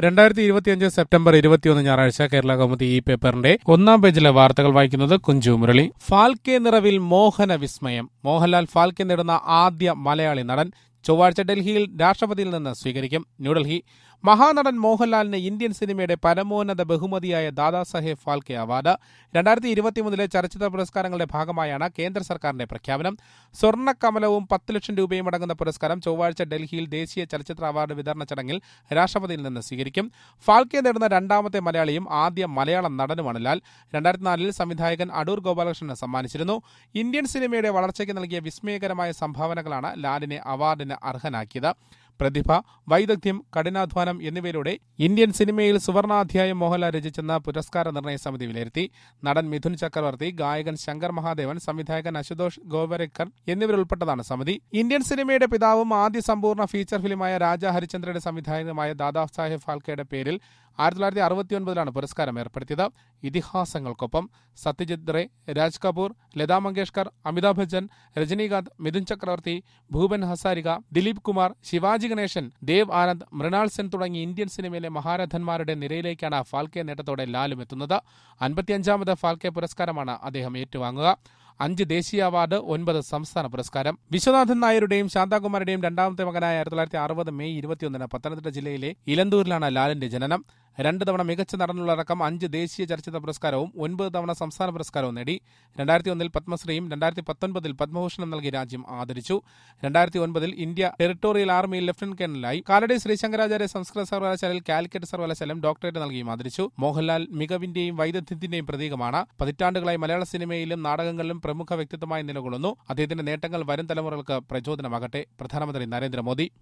രണ്ടായിരത്തി ഇരുപത്തിയഞ്ച് സെപ്റ്റംബർ ഇരുപത്തിയൊന്ന് ഞായറാഴ്ച കേരള കൗമുദി ഈ പേപ്പറിന്റെ ഒന്നാം പേജിലെ വാർത്തകൾ വായിക്കുന്നത് കുഞ്ചു മുരളി ഫാൽക്കെ നിറവിൽ മോഹന വിസ്മയം മോഹൻലാൽ ഫാൽക്കെ നേടുന്ന ആദ്യ മലയാളി നടൻ ചൊവ്വാഴ്ച ഡൽഹിയിൽ രാഷ്ട്രപതിയിൽ നിന്ന് സ്വീകരിക്കും ന്യൂഡൽഹി മഹാനടൻ മോഹൻലാലിന് ഇന്ത്യൻ സിനിമയുടെ പരമോന്നത ബഹുമതിയായ ദാദാസാഹേബ് ഫാൽക്കെ അവാർഡ് രണ്ടായിരത്തി ഇരുപത്തിമൂന്നിലെ ചലച്ചിത്ര പുരസ്കാരങ്ങളുടെ ഭാഗമായാണ് കേന്ദ്ര സർക്കാരിന്റെ പ്രഖ്യാപനം സ്വർണ്ണക്കമലവും പത്ത് ലക്ഷം രൂപയും അടങ്ങുന്ന പുരസ്കാരം ചൊവ്വാഴ്ച ഡൽഹിയിൽ ദേശീയ ചലച്ചിത്ര അവാർഡ് വിതരണ ചടങ്ങിൽ രാഷ്ട്രപതിയിൽ നിന്ന് സ്വീകരിക്കും ഫാൽക്കെ നേടുന്ന രണ്ടാമത്തെ മലയാളിയും ആദ്യ മലയാള നടനുമാണ് ലാൽ രണ്ടായിരത്തി നാലിൽ സംവിധായകൻ അടൂർ ഗോപാലകൃഷ്ണന് സമ്മാനിച്ചിരുന്നു ഇന്ത്യൻ സിനിമയുടെ വളർച്ചയ്ക്ക് നൽകിയ വിസ്മയകരമായ സംഭാവനകളാണ് ലാലിനെ അവാർഡിന് അർഹനാക്കിയത് പ്രതിഭ വൈദഗ്ധ്യം കഠിനാധ്വാനം എന്നിവയിലൂടെ ഇന്ത്യൻ സിനിമയിൽ സുവർണാധ്യായം മോഹൻലാൽ രചിച്ചെന്ന പുരസ്കാര നിർണയ സമിതി വിലയിരുത്തി നടൻ മിഥുൻ ചക്രവർത്തി ഗായകൻ ശങ്കർ മഹാദേവൻ സംവിധായകൻ അശുതോഷ് ഗോവരക്കർ എന്നിവരുൾപ്പെട്ടതാണ് സമിതി ഇന്ത്യൻ സിനിമയുടെ പിതാവും ആദ്യ സമ്പൂർണ്ണ ഫീച്ചർ ഫിലിമായ രാജ ഹരിചന്ദ്രയുടെ സംവിധായകനുമായ ദാദാ സാഹേബ് ഫാൽക്കെയുടെ പേരിൽ ആയിരത്തി തൊള്ളായിരത്തി അറുപത്തിയൊൻപതിലാണ് പുരസ്കാരം ഏർപ്പെടുത്തിയത് ഇതിഹാസങ്ങൾക്കൊപ്പം സത്യജിത് റേ രാജ് കപൂർ ലതാ മങ്കേഷ്കർ അമിതാഭ് ബച്ചൻ രജനീകാന്ത് മിഥുൻ ചക്രവർത്തി ഭൂപൻ ഹസാരിക ദിലീപ് കുമാർ ശിവാജി ഗണേശൻ ദേവ് ആനന്ദ് മൃണാൾ സെൻ തുടങ്ങി ഇന്ത്യൻ സിനിമയിലെ മഹാരഥന്മാരുടെ നിരയിലേക്കാണ് ഫാൽക്കെ നേട്ടത്തോടെ ലാലും എത്തുന്നത് അൻപത്തിയഞ്ചാമത് ഫാൽക്കെ പുരസ്കാരമാണ് അദ്ദേഹം ഏറ്റുവാങ്ങുക അഞ്ച് ദേശീയ അവാർഡ് ഒൻപത് സംസ്ഥാന പുരസ്കാരം വിശ്വനാഥൻ നായരുടെയും ശാന്താകുമാരുടെയും രണ്ടാമത്തെ മകനായ ആയിരത്തി തൊള്ളായിരത്തി അറുപത് മെയ് ഇരുപത്തിയൊന്നിന് പത്തനംതിട്ട ജില്ലയിലെ ഇലന്തൂരിലാണ് ലാലിന്റെ ജനനം രണ്ട് തവണ മികച്ച നടനുള്ളടക്കം അഞ്ച് ദേശീയ ചലച്ചിത്ര പുരസ്കാരവും ഒൻപത് തവണ സംസ്ഥാന പുരസ്കാരവും നേടി രണ്ടായിരത്തി ഒന്നിൽ പത്മശ്രീയും രണ്ടായിരത്തി പത്തൊൻപതിൽ പത്മഭൂഷണം നൽകി രാജ്യം ആദരിച്ചു രണ്ടായിരത്തി ഒൻപതിൽ ഇന്ത്യ ടെറിട്ടോറിയൽ ആർമിയിൽ ലഫ്റ്റനന്റ് കേണലായി കാലടി ശ്രീശങ്കരാചാര്യ സംസ്കൃത സർവകലാശാലയിൽ കാലിക്കറ്റ് സർവകലാശാലയും ഡോക്ടറേറ്റ് നൽകിയും ആദരിച്ചു മോഹൻലാൽ മികവിന്റെയും വൈദഗ്ധ്യത്തിന്റെയും പ്രതീകമാണ് പതിറ്റാണ്ടുകളായി മലയാള സിനിമയിലും നാടകങ്ങളിലും പ്രമുഖ വ്യക്തിത്വമായി നിലകൊള്ളുന്നു അദ്ദേഹത്തിന്റെ നേട്ടങ്ങൾ വരും തലമുറകൾക്ക് പ്രചോദനമാകട്ടെ പ്രധാനമന്ത്രി നരേന്ദ്രമോദി